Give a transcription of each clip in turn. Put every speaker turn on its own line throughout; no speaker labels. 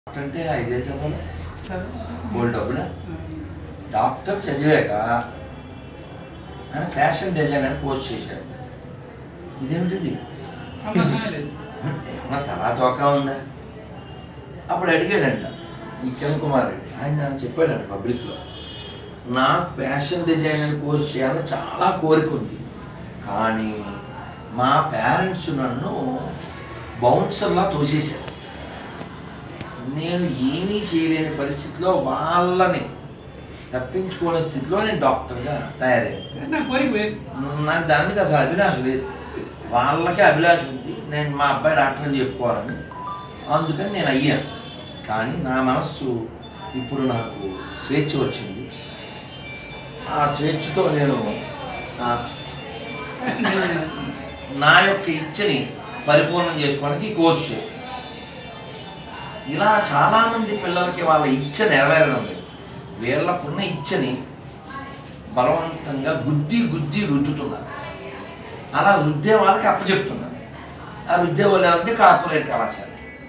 Doctor అంటే ఐదేళ్ళు చదవాలి గోల్డ్ డబ్బులా డాక్టర్ చదివాక ఆయన ఫ్యాషన్ డిజైనర్ కోర్స్ చేశాడు ఇదేమిటిది ఏమన్నా తలా తోకా ఉందా అప్పుడు అడిగాడంట ఈ కిరణ్ కుమార్ రెడ్డి ఆయన చెప్పాడంట పబ్లిక్లో నాకు ఫ్యాషన్ డిజైనర్ కోర్స్ చేయాలని చాలా కోరిక ఉంది కానీ మా పేరెంట్స్ నన్ను బౌన్సర్లా తోసేశారు నేను ఏమీ చేయలేని పరిస్థితిలో వాళ్ళని తప్పించుకునే స్థితిలో నేను డాక్టర్గా తయారయ్యాను
నా కోరిక వేరు
నాకు దాని మీద అసలు అభిలాష లేదు వాళ్ళకి అభిలాష ఉంది నేను మా అబ్బాయి డాక్టర్ అని చెప్పుకోవాలని అందుకని నేను అయ్యాను కానీ నా మనస్సు ఇప్పుడు నాకు స్వేచ్ఛ వచ్చింది ఆ స్వేచ్ఛతో నేను ఆ, నా యొక్క ఇచ్చని పరిపూర్ణం చేసుకోవడానికి ఈ కోర్సు చేశాను ఇలా చాలామంది పిల్లలకి వాళ్ళ ఇచ్చ నెరవేరడం లేదు వీళ్ళకున్న ఇచ్చని బలవంతంగా గుద్ది గుద్ది రుద్దుతున్నారు అలా రుద్దే వాళ్ళకి అప్పచెప్తున్నారు ఆ రుద్దే వాళ్ళు ఎవరంటే కార్పొరేట్ కళాశాల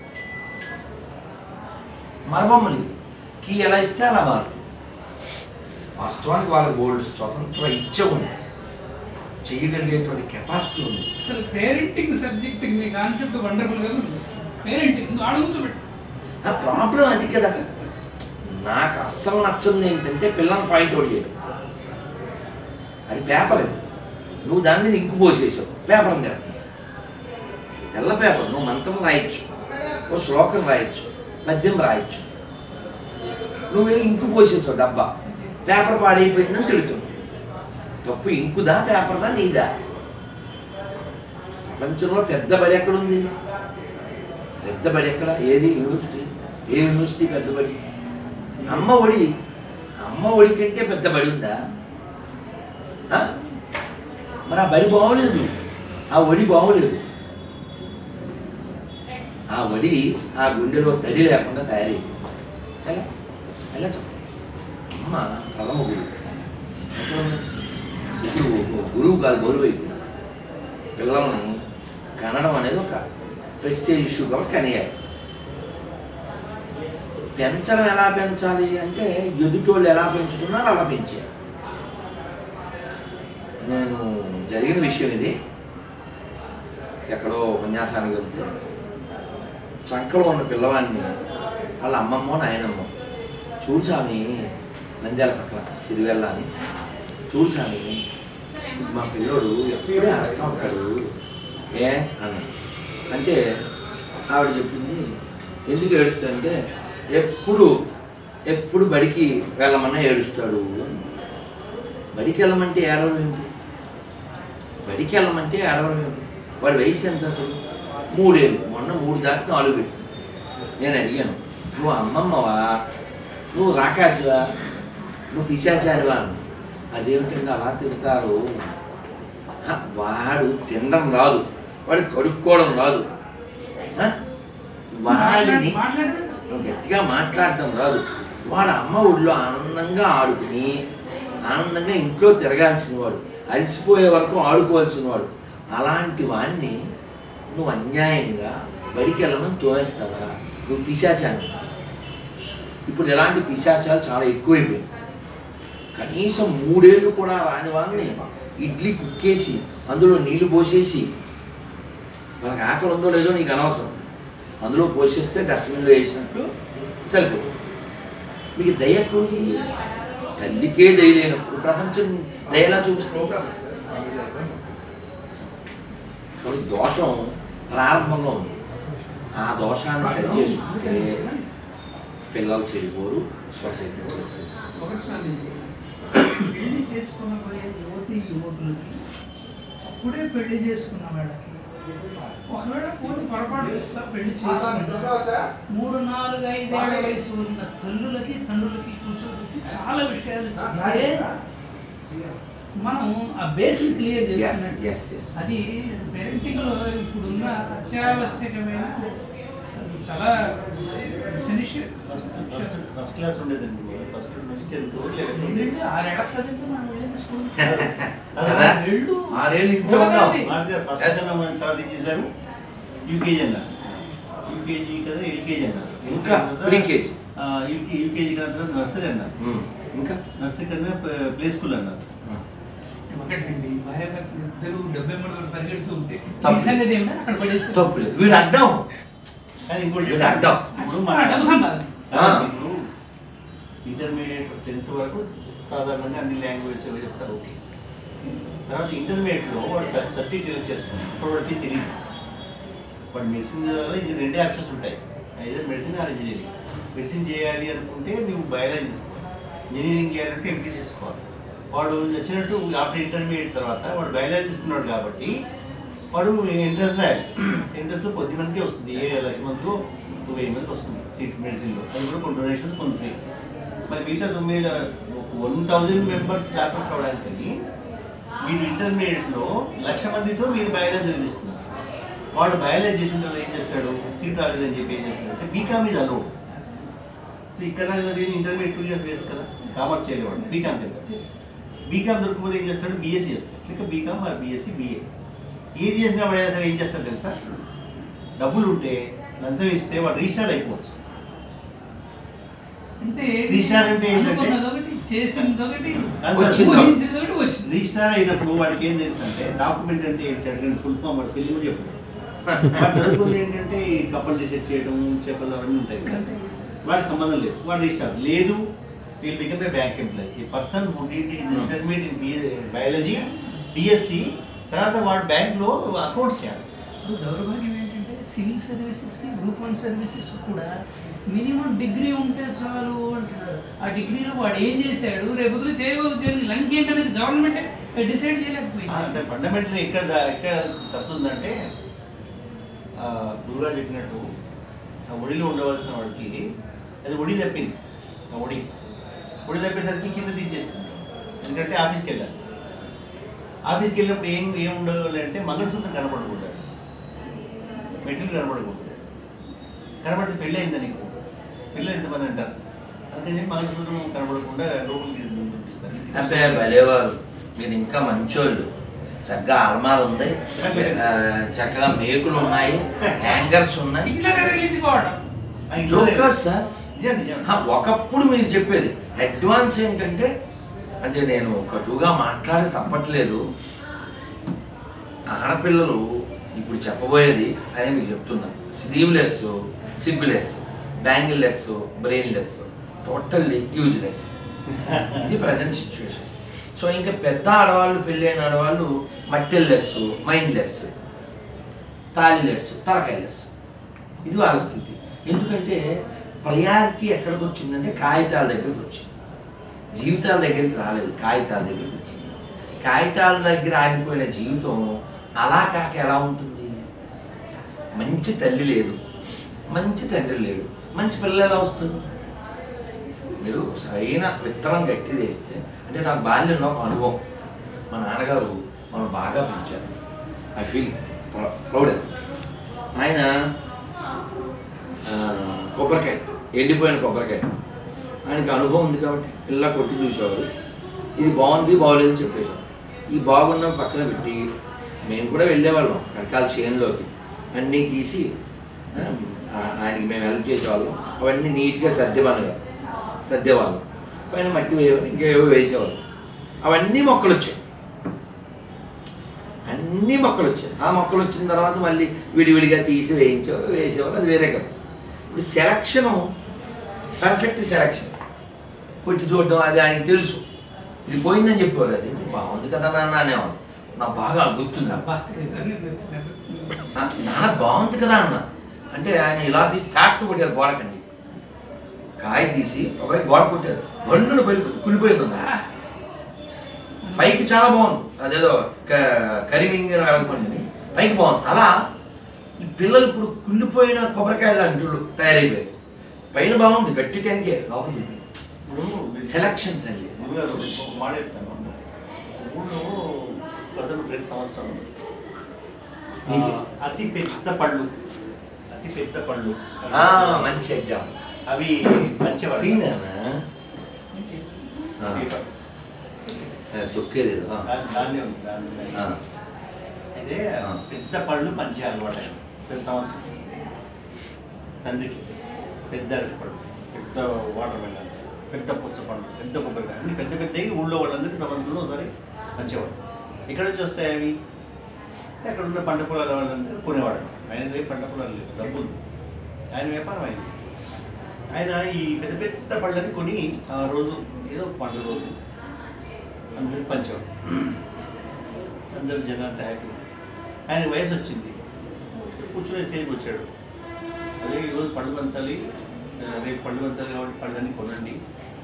మరబొమ్మలు ఇవి. కీ ఎలా ఇస్తే అలా మారు వాస్తవానికి వాళ్ళకి గోల్డ్ స్వతంత్ర ఇచ్చ ఉంది చేయగలిగేటువంటి కెపాసిటీ ఉంది
అసలు పేరెంటింగ్ సబ్జెక్ట్ మీ కాన్సెప్ట్ వండర్ఫుల్ గా పేరెంటింగ్ నువ్వు ఆడ కూర్చోబెట్టు
ఆ ప్రాబ్లం అది కదా నాకు అస్సలు నచ్చింది ఏంటంటే పిల్లల్ని పాయింట్ అవుట్ చేయడం అది పేపర్ అది నువ్వు దాని మీద ఇంకు పోసేసావు పేపర్ ఉంది కదా తెల్ల పేపర్ నువ్వు మంత్రం రాయొచ్చు ఓ శ్లోకం రాయొచ్చు పద్యం రాయొచ్చు నువ్వేం ఇంకు పోసేసావు డబ్బా పేపర్ పాడైపోయిందని తెలుస్తుంది తప్పు ఇంకుదా పేపర్దా నీదా ప్రపంచంలో పెద్ద బడి ఎక్కడుంది పెద్ద బడి ఎక్కడ ఏది యూనివర్సిటీ ఏ యూనివర్సిటీ పెద్ద బడి అమ్మ ఒడి అమ్మ ఒడి కంటే పెద్ద బడి ఉందా ఆ? మరి ఆ బడి బాగోలేదు ఆ ఒడి బాగోలేదు ఆ వడి ఆ గుండెలో తడి లేకుండా తయారైంది ఎలా ఎలా చెప్పు అమ్మ ప్రథమ గురువు ఎక్కడ ఉంది? ఇప్పుడు గురువు కాదు బరువు అయిపోయింది పిల్లల్ని కనడం అనేది ఒక ప్రెస్టేజ్ ఇష్యూ కాబట్టి కనేయాలి పెంచడం ఎలా పెంచాలి అంటే ఎదుటోళ్ళు ఎలా పెంచుతున్నారు అలా పెంచాలి నేను జరిగిన విషయం ఇది ఎక్కడో ఉపన్యాసానికి వెళ్తే చంకలో ఉన్న పిల్లవాడిని వాళ్ళ అమ్మమ్మ నాయనమ్మ చూడు స్వామి నంద్యాల పక్కన సిరివెల్ల అని చూడు స్వామి మా పిల్లోడు ఎప్పుడే అరుస్తూ ఉంటాడు ఏ అన్న అంటే ఆవిడ చెప్పింది ఎందుకు ఏడుస్తాడంటే ఎప్పుడు ఎప్పుడు బడికి వెళ్ళమన్నా ఏడుస్తాడు అని. బడికి వెళ్ళమంటే ఏడవడం ఏంటి బడికి వెళ్ళమంటే ఏడవడం ఏంటి వాడి వయసు ఎంత అసలు మూడేళ్ళు మొన్న మూడు దాటి నాలుగు పెట్టి నేను అడిగాను నువ్వు అమ్మమ్మవా నువ్వు రాకాసివా నువ్వు పిశాచారివా అన్న అదేమిటండి అలా తిడతారు హ, వాడు తినడం రాదు వాడు కడుక్కోవడం రాదు హ? వాడిని
మాట్లాడు
నువ్వు గట్టిగా మాట్లాడటం రాదు వాడు అమ్మ ఒడిలో ఆనందంగా ఆడుకుని ఆనందంగా ఇంట్లో తిరగాల్సిన వాడు అలసిపోయే వరకు ఆడుకోవాల్సిన వాడు అలాంటి వాడిని నువ్వు అన్యాయంగా బడికి వెళ్ళమని తోవేస్తావా నువ్వు పిశాచాన్ని ఇప్పుడు ఇలాంటి పిశాచాలు చాలా ఎక్కువైపోయాయి కనీసం మూడేళ్ళు కూడా రాని వాళ్ళని ఇడ్లీ కుక్కేసి అందులో నీళ్లు పోసేసి వాళ్ళకి ఆకలి ఉందో లేదో నీకు అనవసరం అందులో పోసేస్తే డస్ట్బిన్లో వేసినట్టు సరిపోతుంది మీకు దయ ఎక్కడుంది తల్లికే దయ లేనప్పుడు ప్రపంచం దయలా చూపిస్తుంది కాబట్టి దోషం ప్రారంభంలో ఉంది ఆ దోషాన్ని సరి చేసుకుంటే పిల్లలు చెడిపోరు సొసైటీ చెడిపోరు
ఒకటి స్వామి పెళ్లి చేసుకున్న పోయే యువతి యువకులకి అప్పుడే పెళ్లి చేసుకున్న వాళ్ళకి ఒకవేళ పోటీ పొరపాటు పెళ్లి చేసుకుంటే మూడు నాలుగు ఐదేళ్ల వయసు ఉన్న తల్లులకి తండ్రులకి కూర్చోబెట్టి చాలా విషయాలు చెప్తే మనం ఆ బేసిక్ క్లియర్
ఎస్
చేసుకున్నట్టు
ఎస్ ఎస్
అది పేరెంటింగ్లో ఇప్పుడున్న అత్యావశ్యకమైన అది చాలా essential.
ఫస్ట్ ఫస్ట్ క్లాస్ ఉండేదండి ఫస్ట్ నుంచి టెన్త్
ఏంటంటే ఆరేళ్ల పదింటి మనం వెళ్ళింది స్కూల్
కదా?
వెళ్ళు.
ఆరేళ్ళు ఇంత ఉన్నాం
ఫస్ట్ సెషన్ తర్వాత ఏం చేశారు యూకేజీ అన్నారు యూకేజీ కదా ఎల్కేజీ అన్నారు
ఇంకా ప్రీకేజీ
యూకే యూకేజీ కన్నా తర్వాత నర్సరీ అన్నారు
ఇంకా
నర్సరీ కన్నా ప్లే స్కూల్ అన్నారు
ఆ.
ఒకటండి భార్య భర్తలు ఇద్దరు డెబ్బై మూడు వరకు పరిగెడుతూ ఉంటే
తప్పు.
ఈ సంగతి ఏమిటో అక్కడ పడేస్తారు
తప్పు లేదు వీడు అడ్డం
కానీ ఇంకోటి
వీడు అడ్డం
ఇప్పుడు
ఆ, డబ్బు
మన
సంపాదన
ఆ.
ఇప్పుడు ఇంటర్మీడియట్ టెన్త్ వరకు సాధారణంగా అన్ని లాంగ్వేజెస్ ఏవో చెప్తారు ఓకే తర్వాత ఇంటర్మీడియట్లో వాడు సబ్జెక్ట్ సెలెక్ట్ చేసుకున్నాడు ఇప్పుడు వాడికి తెలియదు వాడు మెడిసిన్ చదవాలి ఇది రెండే ఆప్షన్స్ ఉంటాయి అయితే మెడిసిన్ ఆర్ ఇంజనీరింగ్ మెడిసిన్ చేయాలి అనుకుంటే నువ్వు బయాలజీ తీసుకోవాలి ఇంజనీరింగ్ చేయాలంటే ఎంపీ తీసుకోవాలి వాడు వచ్చినట్టు ఆఫ్టర్ ఇంటర్మీడియట్ తర్వాత వాడు బయాలజీ తీసుకున్నాడు కాబట్టి వాడు ఎంట్రన్స్ రాయాలి ఎంట్రన్స్లో కొద్ది మందికి వస్తుంది ఏ లక్ష మందిలో ఒక వెయ్యి మందికి వస్తుంది సీట్ మెడిసిన్లో అది కూడా కొన్ని డొనేషన్స్ కొన్ని ఫ్రీ మరి మిగతా తొమ్మిది వన్ థౌజండ్ మెంబర్స్ డాక్టర్స్ అవడానికి మీరు ఇంటర్మీడియట్లో లక్ష మందితో మీరు బయాలజీ చదివిస్తున్నారు వాడు బయాలజీ చేసిన తర్వాత ఏం చేస్తాడు సీట్ రాలేదని చెప్పి ఏం చేస్తాడు అంటే బీకామ్ ఈజ్ అలౌడ్ సో ఇక్కడ చదివిన ఇంటర్మీడియట్ టూ ఇయర్స్ వేస్ట్ కదా కామర్స్ చేయలేవాడు బీకామ్ వెళ్తాడు బీకామ్ దొరకకపోతే ఏం చేస్తాడు బీఎస్సీ చేస్తాడు లేక బీకామ్ ఆర్ బీఎస్సీ బీఏ ఏది చేసినా వాడు సరే ఏం చేస్తాడు తెలుసా డబ్బులు ఉంటే లంచం ఇస్తే వాడు రీస్టార్ట్ అయిపోవచ్చు
అంటే
రీస్టార్ట్ అంటే ఏంటంటే-
అనుకున్నది ఒకటి చేసింది ఒకటి
వచ్చింది.
ఊహించింది ఒకటి వచ్చింది
రిజిస్టర్ అయినప్పుడు వాడికి ఏం తెలుసు అంటే డాక్యుమెంట్ అంటే ఏంటంటే ఫుల్ ఫామ్ వాడు పెళ్లి కూడా చెప్తాడు వాడు చదువుకుంది ఏంటంటే ఈ కప్పల్ రీసెర్చ్ చేయడం చేపలు అవన్నీ ఉంటాయి కదా వాడికి సంబంధం లేదు వాడు రిజిస్టర్ లేదు will become a bank employee ఈ person who did intermediate in biology BSc తర్వాత వాడు బ్యాంక్లో అకౌంట్స్ చేయాలి
ఇప్పుడు దౌర్భాగ్యం ఏంటంటే సివిల్ సర్వీసెస్కి గ్రూప్ వన్ సర్వీసెస్ కూడా మినిమం డిగ్రీ ఉంటే చాలు అంటున్నారు ఆ డిగ్రీలో వాడు ఏం చేశాడు రేపు వదిలి చేయబోతుంది లంక్ ఏంటనేది గవర్నమెంట్ డిసైడ్
ఆ,
చేయలేకపోయింది
అంటే ఫండమెంటల్ ఎక్కడ దా- ఎక్కడ తప్పుతుందంటే ఆ, గురుగా చెప్పినట్టు ఆ ఒడిలో ఉండవలసిన వాడికి అది ఒడి తప్పింది ఆ ఒడి ఒడి తప్పేసరికి కింద దించేస్తుంది ఎందుకంటే ఆఫీస్కి వెళ్ళాలి ఆఫీస్కి వెళ్ళినప్పుడు ఏం ఏం ఉండవాలి అంటే మంగళసూత్రం కనపడకూడదు మెటీరియల్ కనపడకూడదు కనబడితే పెళ్ళి అయిందా నీకు పెళ్ళి ఎంతమంది అంటారు అందుకని చెప్పి మంగళసూత్రం కనపడకుండా లోపలికి
అబ్బే
పంపిస్తారు
భలేవారు మీరు ఇంకా మంచోళ్ళు చక్కగా అల్మార్ ఉంది ఆ, చక్కగా మేకులు ఉన్నాయి హ్యాంగర్స్ ఉన్నాయి
ఇట్లా తగిలించుకోవడం
ఆ, ఇంట్లో
జోకర్ సార్
నిజం నిజం
ఆ, ఒకప్పుడు మీరు చెప్పేది అడ్వాన్స్ ఏంటంటే అంటే నేను కటుగా మాట్లాడి తప్పట్లేదు ఆడపిల్లలు ఇప్పుడు చెప్పబోయేది అని మీకు చెప్తున్నాను స్లీవ్లెస్ సిగ్గులెస్ బ్యాంగిల్లెస్ బ్రెయిన్లెస్ టోటల్లీ యూజ్లెస్ ఇది ప్రజెంట్ సిచ్యువేషన్ సో ఇంకా పెద్ద ఆడవాళ్ళు పెళ్ళైన ఆడవాళ్ళు మట్టెల్లెస్ మైండ్లెస్ తాళిలెస్ తలకాయలెస్ ఇది వాళ్ళ స్థితి ఎందుకంటే ప్రయారిటీ ఎక్కడికి వచ్చిందంటే కాగితాల దగ్గరికి వచ్చింది జీవితాల దగ్గరికి రాలేదు కాగితాల దగ్గరికి వచ్చింది కాగితాల దగ్గర ఆగిపోయిన జీవితం అలా కాక ఎలా ఉంటుంది మంచి తల్లి లేదు మంచి తండ్రి లేడు మంచి పిల్లలు ఎలా వస్తుంది మీరు సరైన విత్తనం గట్టి వేస్తే అంటే నాకు బాల్యంలో ఒక అనుభవం మా నాన్నగారు మనం బాగా పెంచారు ఐ ఫీల్ ప్రౌడ్ ఆయన ఆ, కొబ్బరికాయ ఎండిపోయిన కొబ్బరికాయ ఆయనకి అనుభవం ఉంది కాబట్టి పిల్ల కొట్టి చూసేవారు ఇది బాగుంది బాగోలేదు చెప్పేశారు ఈ బాగున్న పక్కన పెట్టి మేము కూడా వెళ్ళేవాళ్ళం రకాల చేనులోకి అన్నీ తీసి ఆ, ఆ- ఆయనకి మేము హెల్ప్ చేసేవాళ్ళం అవన్నీ నీట్గా సర్దేవాళ్ళుగా సర్దేవాళ్ళం పైన మట్టి వేయవాలి ఇంకేవో వేసేవాళ్ళం అవన్నీ మొక్కలు వచ్చాయి అన్ని మొక్కలు వచ్చాయి ఆ మొక్కలు వచ్చిన తర్వాత మళ్ళీ విడివిడిగా తీసి వేయించేవారు వేసేవారు అది వేరే కదా ఇప్పుడు సెలక్షను పర్ఫెక్ట్ సెలక్షన్ కొట్టి చూడడం అది ఆయనకి తెలుసు ఇది పోయిందని చెప్పేవారు అది బాగుంది కదా నాన్న అనేవాడు నాకు బాగా గుర్తుంది
అబ్బా, నిజంగా గుర్తులేదు.
ఆ, నాన్న బాగుంది కదా అన్న అంటే ఆయన ఇలా తీసి ట్రాక్టర్ కొట్టారు గోడకండి కాయ తీసి ఒకరికి గోడ కొట్టారు బండును పడిపోయి కులిపోయింది అన్న.
ఆ,
పైకి చాలా బాగుంది అదేదో క- కరిమింగిన వెళ్ళకుండా పైకి బాగుంది అలా ఈ పిల్లలు ఇప్పుడు కుళ్ళిపోయిన కొబ్బరికాయలు లాంటి వాళ్ళు తయారైపోయారు పైన బాగుంది గట్టి టెంకే లోపల
ఇప్పుడు మీరు
సెలక్షన్స్ అండి
గురుగారు ఒక మాట చెప్తాను ఊళ్ళో ప్రజలు ప్రతి సంవత్సరం
మీకు?
ఆ, అతి పెద్ద పళ్ళు అతి పెద్ద పళ్ళు
ఆ, మంచి ఎగ్జామ్
అవి మంచివాడు
తీనేనా
ఏంటి?
ఆ,
పేపర్.
ఆ, తొక్కేది ఏదో. ఆ,
దా- దాన్నే ఉంది దాన్ని
ఆ,
అయితే
ఆ.
పెద్ద పళ్ళు పంచే అలవాటు ప్రతి సంవత్సరం తండ్రికి పెద్ద అరటిపళ్ళు పెద్ద వాటర్ మెలన్ పెద్ద పుచ్చపండు పెద్ద కొబ్బరికాయ అన్ని పెద్ద పెద్దవి ఊళ్ళో వాళ్ళందరికీ సంవత్సరంలో ఒకసారి మంచివాడు ఎక్కడి నుంచి వస్తాయి అవి అక్కడ ఉన్న పంట పొలాల వాళ్ళందరూ కొనేవాడు ఆయన రేపు పంట పొలాలు లేవు డబ్బు ఉంది ఆయన వ్యాపారం అయింది ఆయన ఈ పెద్ద పెద్ద పళ్ళని కొని ఆ రోజు ఏదో పండుగ రోజు అందరికి పంచేవాడు అందరు జనాంతా హ్యాపీ ఆయన వయసు వచ్చింది కూర్చునే స్టేజ్కి వచ్చాడు అదే ఈరోజు పళ్ళు పంచాలి ఆ, రేపు పళ్ళు పంచాలి కాబట్టి పళ్ళని కొనండి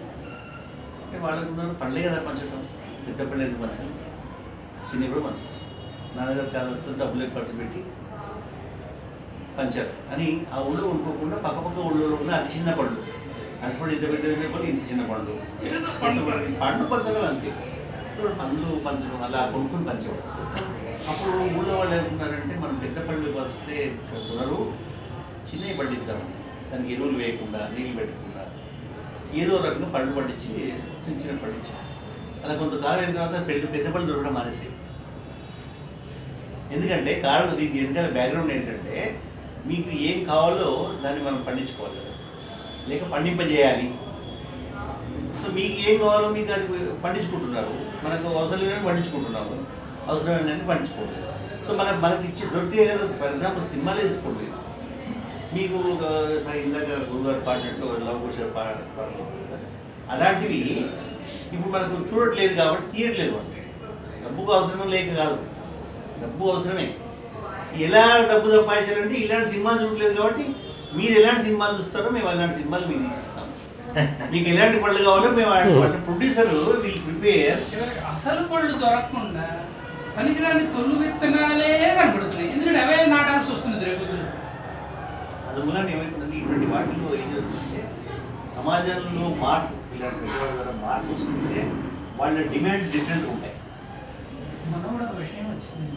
అంటే వాళ్ళకు ఉన్నారు పళ్ళే కదా పంచడం పెద్ద పళ్ళు ఎందుకు పంచాలి చిన్న కూడా పంచవచ్చు నాన్నగారు చాలా వస్తుంది డబ్బులు ఎక్కువ ఖర్చు పెట్టి పంచారు అని ఆ ఊళ్ళో ఉండుకోకుండా పక్క పక్క ఊళ్ళో ఉన్న అతి చిన్న పళ్ళు అటువంటి ఇంత పెద్ద పెద్ద పళ్ళు ఇంత చిన్న పళ్ళు పండ్లు పంచడం అంతే ఇప్పుడు పండ్లు పంచడం అలా కొనుక్కొని పంచేవాడు అప్పుడు ఊళ్ళో వాళ్ళు ఏమనుకున్నారంటే మనం పెద్ద పళ్ళు వస్తే కుదరు చిన్నవి పండిద్దాం దానికి ఎరువులు వేయకుండా నీళ్ళు పెట్టకుండా ఏదో రకంగా పళ్ళు పండించి చిన్న చిన్న పండించి అలా కొంతకాలం అయిన తర్వాత పెద్ద పెద్ద పళ్ళు దొరకడం మానేసాయి ఎందుకంటే కారణం దీనికి వెనకాల బ్యాక్గ్రౌండ్ ఏంటంటే మీకు ఏం కావాలో దాన్ని మనం పండించుకోవాలి కదా లేక పండింపజేయాలి సో మీకు ఏం కావాలో మీకు అది పండించుకుంటున్నారు మనకు అవసరం లేని పండించుకుంటున్నాము అవసరమైన పండించుకోలేదు సో మన మనకి ఇచ్చే దొరికితే ఫర్ ఎగ్జాంపుల్ సినిమాలు వేసుకోండి మీకు ఒక స- ఇందాక గురుగారు పాడినట్టు లవ్ కుష పాడలేదు అలాంటివి ఇప్పుడు మనకు చూడట్లేదు కాబట్టి తీయట్లేదు అంటే డబ్బుకు అవసరం లేక కాదు డబ్బు అవసరమే ఎలా డబ్బు సంపాదించాలంటే ఇలాంటి సినిమాలు చూడలేదు కాబట్టి మీరు ఎలాంటి సినిమాలు చూస్తారో మేము అలాంటి సినిమాలు మీరు తీసిస్తాం మీకు ఎలాంటి పళ్ళు కావాలో మేము అలాంటి ప్రొడ్యూసర్ వీల్ ప్రిపేర్
చివరికి అసలు పళ్ళు దొరకకుండా పనికిరాని తొలి విత్తనాలే కనపడుతున్నాయి ఎందుకంటే అవే నాటాల్సి వస్తుంది రేపు
అందువల్ల ఏమైతుందంటే ఇటువంటి వాటిలో ఏం జరుగుతుందంటే సమాజంలో మార్పు ఇలాంటి పెద్దవాళ్ళ ద్వారా మార్పు వస్తుంటే వాళ్ళ డిమాండ్స్ డిఫరెంట్ ఉంటాయి
మన కూడా ఒక విషయం వచ్చింది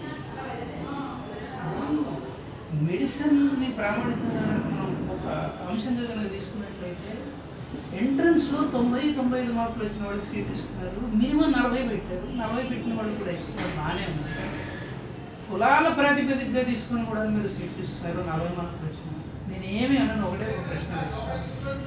మెడిసిన్ని ప్రామాణికంగా మనం ఒక అంశంగా కనుక తీసుకున్నట్లయితే ఎంట్రన్స్లో తొంభై తొంభై ఐదు మార్కులు వచ్చిన వాళ్ళకి సీట్ ఇస్తున్నారు మినిమం నలభై పెట్టారు నలభై పెట్టిన వాళ్ళకి కూడా ఇస్తున్నారు బాగానే ఉంది కులాల ప్రాతిపదికగా తీసుకుని కూడా మీరు సీట్ ఇస్తున్నారు నలభై మార్కులు వచ్చిన నేను ఏమి అనను ఒకటే ఒక ప్రశ్న ఇస్తాను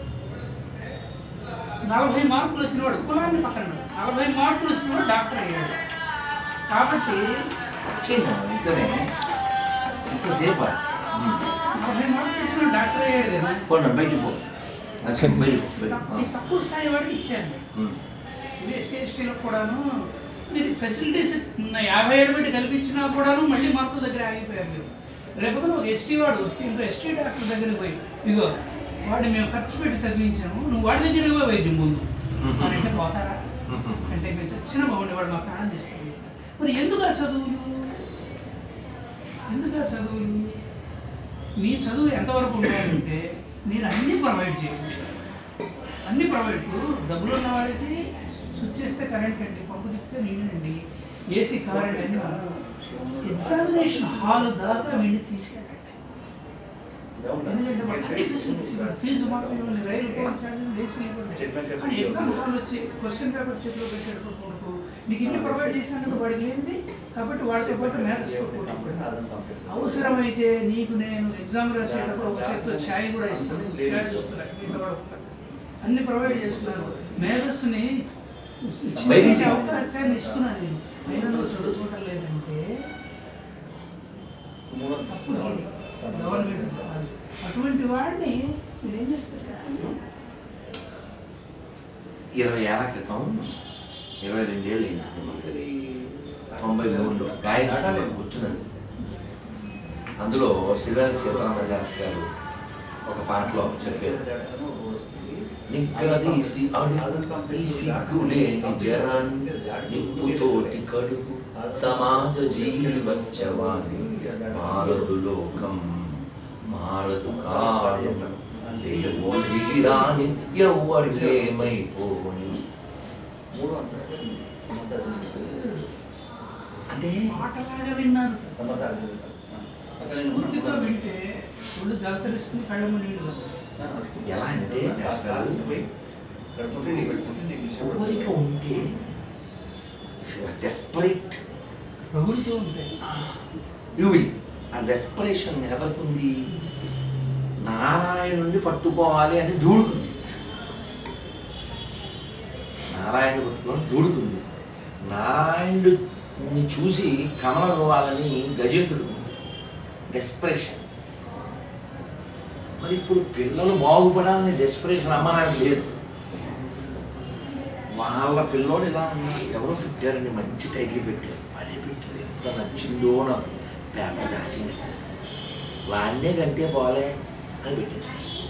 నలభై మార్కులు వచ్చిన వాడు కులాన్ని పక్కన పెట్టు. నలభై మార్కులు వచ్చిన వాడు డాక్టర్ అయ్యాడు కాబట్టి
చిన్న ఇంతనే ఇంతసేపా
నలభై మార్కులు వచ్చిన వాడు డాక్టర్ అయ్యాడు కదా
పోండి బయటికి పో నరసింహ బయటికి పో
తక్కువ- ఈ తక్కువ స్థాయి వాడికి ఇచ్చాను
ఉమ్.
ఇది ఎస్సీ ఎస్టీలకు కూడాను మీరు ఫెసిలిటీస్ ఉన్న యాభై ఏడు పెట్టి కల్పించినా కూడాను మళ్ళీ మార్కుల దగ్గర ఆగిపోయారు మీరు రేపు ఒక ఎస్టీ వాడు వస్తే ఇంకో ఎస్టీ డాక్టర్ దగ్గరికి పోయి ఇగో వాడిని మేము ఖర్చు పెట్టి చదివించాము నువ్వు వాడి దగ్గరికి పోయి వైద్యం ముందు అని అంటే పోతారా అంటే మేము చచ్చిన బాగుండే వాడు మా ప్రాణం తీసుకెళ్ళి మరి ఎందుకు ఆ చదువులు ఎందుకు ఆ చదువులు మీ చదువు ఎంతవరకు ఉంటాయంటే మీరు అన్నీ ప్రొవైడ్ చేయండి అన్ని ప్రొవైడ్ ఇప్పుడు డబ్బులు ఉన్న వాళ్ళకి స్విచ్ చేస్తే కరెంట్ అండి పంపు తిప్పితే నీళ్ళండి ఏసీ కరెంట్ అన్ని ఎగ్జామినేషన్ హాల్ దాకా వెళ్ళి తీసుకెళ్ళండి ఎందుకంటే వాళ్ళకి అన్ని ఫెసిలిటీస్ ఇవ్వండి ఫీజు మాత్రం ఇవ్వండి రైలు పోవడం ఛార్జీలు ఏసీ ఇవ్వండి కానీ ఎగ్జామ్ హాల్ వచ్చి క్వశ్చన్ పేపర్ చేతిలో పెట్టేటప్పుడు కొడుకు నీకు ఇన్ని ప్రొవైడ్ చేశాను వాడికి లేనిది కాబట్టి వాడితో పాటు మ్యాథ్స్ అవసరమైతే నీకు నేను ఎగ్జామ్ రాసేటప్పుడు ఒక చేతితో ఛాయ్ కూడా ఇస్తాను ఛాయ్ చూస్తున్నా మిగతా వాడు ఒక్క. అన్ని ప్రొవైడ్ చేస్తున్నారు మేధస్సుని
బయటికి
చేసే అవకాశాన్ని ఇస్తున్నాను నేను అయినా నువ్వు చదువుకోవటం లేదంటే తప్పు నీది. గవర్నమెంట్ కాదు. అటువంటి వాడిని మీరు ఏం చేస్తారు చెప్పండి?
ఇరవై ఏళ్ళ క్రితం ఇరవై రెండేళ్ళు ఏంటి తొంభై మూడులో గాయత్రి గుర్తుందండి అందులో శివాజీ సీతారామ శాస్త్రి గారు ఒక పాటలో చెప్పారు నిగ్గది సి- అడు- ఈ సిగ్గులేని జనాన్ని నిప్పుతోటి కడుపు సమాజ జీవచ్చవాది మారదు లోకం మారదు కాలం లేవో దిగిరాని ఎవ్వరు ఏమైపోని
మూడు అంతస్తులు సుమంత
అంటే
పాటలాగా విన్నారు
సమత
పూర్తిగా వింటే ఒళ్ళు జలతరిస్తుంది కళ్ళము నీళ్ళు
ఎలా అంటే మాస్టర్ కోరిక ఉంటే డెస్పరేట్
రగులుతూ ఉంటాయి
యూ విల్ ఆ డెస్పరేషన్ ఎవరికి ఉంది నారాయణుడిని పట్టుకోవాలి అని దూడుకుంది నారాయణ పట్టుకొని దూడుకుంది నారాయణుడిని చూసి కమలవ్వాలని గజేంద్రుడు డెస్పరేషన్ మరి ఇప్పుడు పిల్లలు బాగుపడాలని డెస్పరేషన్ అమ్మ నాకు లేదు వాళ్ళ పిల్లోడు ఇలా ఉన్నాడు ఎవరో పెట్టారండి మంచి టైటిల్ పెట్టారు పని పెట్టారు ఎంత నచ్చిందో నాకు పేపర్ దాచింది వాడినే కంటే పోలే అని పెట్టారు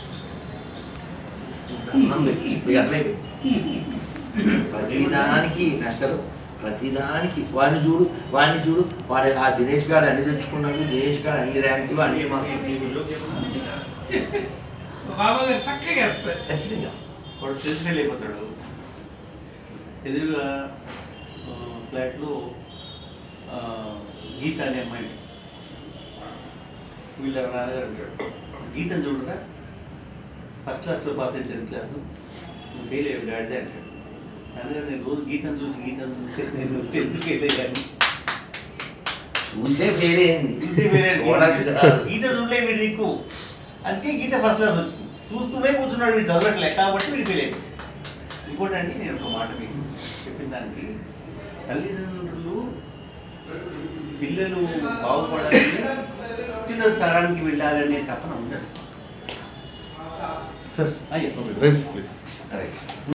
ఇంత అన్నం పెట్టి మీకు అర్థమైంది ప్రతిదానికి నష్టం ప్రతిదానికి వాడిని చూడు వాడిని చూడు వాడు ఆ దినేష్ గారు అన్ని తెచ్చుకున్నాడు దినేష్ గారు అన్ని ర్యాంకులు అన్ని మాకు
నీకు జోక్ చెప్పనా?
బాబా గారు చక్కగా వేస్తారు
ఖచ్చితంగా
వాడు తెలిసి వెళ్ళిపోతాడు ఎదురుగా ఆ, ఫ్లాట్లో ఆ, గీత అనే అమ్మాయి వీళ్ళ నాన్నగారు అంటాడు గీతను చూడరా ఫస్ట్ క్లాస్లో పాస్ అయ్యి టెన్త్ క్లాసు నువ్వు ఫెయిల్ అయ్యావు డాడీ అంటాడు నాన్నగారు నేను రోజు గీతను చూసి గీతను చూసి నేను టెన్త్ ఫెయిల్ అయ్యాను
చూసే ఫెయిల్ అయింది
చూసి ఫెయిల్ అయ్యాను
చూడడానికి కాదు.
గీత చూడలే వీడి దిక్కు అందుకే గీత ఫస్ట్ క్లాస్ వచ్చింది చూస్తూనే కూర్చున్నాడు వీడు చదవట్లేదు కాబట్టి వీడు ఫెయిల్ అయిపోయింది ఇంకోటి అండి నేను ఒక మాట మీకు చెప్పిన దానికి తల్లిదండ్రులు పిల్లలు బాగుపడాలని పుట్టిన స్థలానికి వెళ్ళాలనే తపన ఉండదు
సార్
ఆ, చెప్పండి.
Rights please
correct